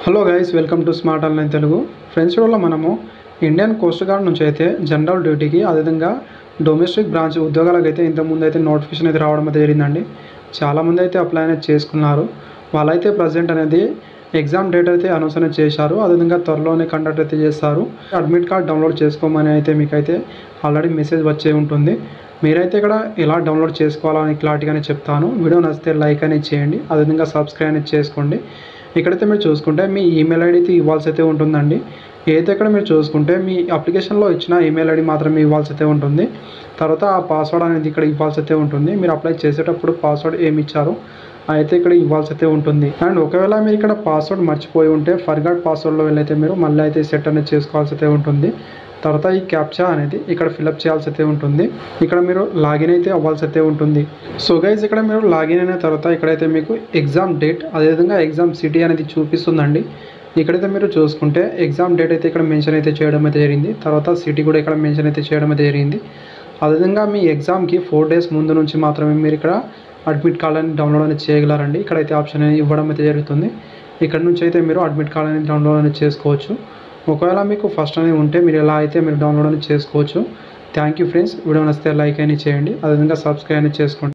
hello guys welcome to smart online Telugu friends వల్ల మనము Indian coast guard నుంచి అయితే జనరల్ డ్యూటీకి అదేవిధంగా డొమెస్టిక్ బ్రాంచ్ ఉద్యోగాలకు అయితే ఇంతకుముందు అయితే నోటిఫికేషన్ అయితే రావడం అయితే జరిగిందండి చాలామంది అయితే అప్లై అనేది చేసుకున్నారు వాళ్ళైతే ప్రజెంట్ అనేది ఎగ్జామ్ డేట్ అయితే అనౌన్స్ అనేది చేశారు అదేవిధంగా త్వరలోనే కండక్ట్ అయితే చేస్తారు అడ్మిట్ కార్డ్ డౌన్లోడ్ చేసుకోమని అయితే మీకైతే ఆల్రెడీ మెసేజ్ వచ్చే ఉంటుంది మీరైతే ఇక్కడ ఎలా డౌన్లోడ్ చేసుకోవాలని క్లారిటీగానే చెప్తాను వీడియో నచ్చితే లైక్ అనేది చేయండి అదేవిధంగా సబ్స్క్రైబ్ అనేది చేసుకోండి ఇక్కడైతే మీరు చూసుకుంటే మీ ఈమెయిల్ ఐడి అయితే ఇవ్వాల్సి అయితే ఉంటుందండి ఏదైతే ఇక్కడ మీరు చూసుకుంటే మీ అప్లికేషన్లో ఇచ్చిన ఈమెయిల్ ఐడి మాత్రమే ఇవ్వాల్సి అయితే ఉంటుంది తర్వాత ఆ పాస్వర్డ్ అనేది ఇక్కడ ఇవ్వాల్సి అయితే ఉంటుంది మీరు అప్లై చేసేటప్పుడు పాస్వర్డ్ ఏమి ఇచ్చారో అయితే ఇక్కడ ఇవ్వాల్సి అయితే ఉంటుంది అండ్ ఒకవేళ మీరు ఇక్కడ పాస్వర్డ్ మర్చిపోయి ఉంటే ఫర్గాట్ పాస్వర్డ్లో వెళ్ళైతే మీరు మళ్ళీ అయితే సెట్ అనేది చేసుకోవాల్సి అయితే ఉంటుంది తర్వాత ఈ క్యాప్చా అనేది ఇక్కడ ఫిలప్ చేయాల్సి అయితే ఉంటుంది ఇక్కడ మీరు లాగిన్ అయితే అవ్వాల్సి అయితే ఉంటుంది సో గైజ్ ఇక్కడ మీరు లాగిన్ అయిన తర్వాత ఇక్కడైతే మీకు ఎగ్జామ్ డేట్ అదేవిధంగా ఎగ్జామ్ సిటీ అనేది చూపిస్తుందండి ఇక్కడైతే మీరు చూసుకుంటే ఎగ్జామ్ డేట్ అయితే ఇక్కడ మెన్షన్ అయితే చేయడం అయితే జరిగింది తర్వాత సిటీ కూడా ఇక్కడ మెన్షన్ అయితే చేయడం అయితే జరిగింది అదేవిధంగా మీ ఎగ్జామ్కి ఫోర్ డేస్ ముందు నుంచి మాత్రమే మీరు ఇక్కడ అడ్మిట్ కార్డ్ అని డౌన్లోడ్ అనేది చేయగలరండి ఇక్కడైతే ఆప్షన్ అనేది ఇవ్వడం అయితే జరుగుతుంది ఇక్కడ నుంచి అయితే మీరు అడ్మిట్ కార్డ్ అనేది డౌన్లోడ్ అనేది చేసుకోవచ్చు ఒకవేళ మీకు ఫస్ట్ అనేది ఉంటే మీరు ఎలా అయితే మీరు డౌన్లోడ్ అనేది చేసుకోవచ్చు థ్యాంక్ యూ ఫ్రెండ్స్ వీడియో నచ్చితే లైక్ అని చేయండి అదేవిధంగా సబ్స్క్రైబ్ అనేది చేసుకోండి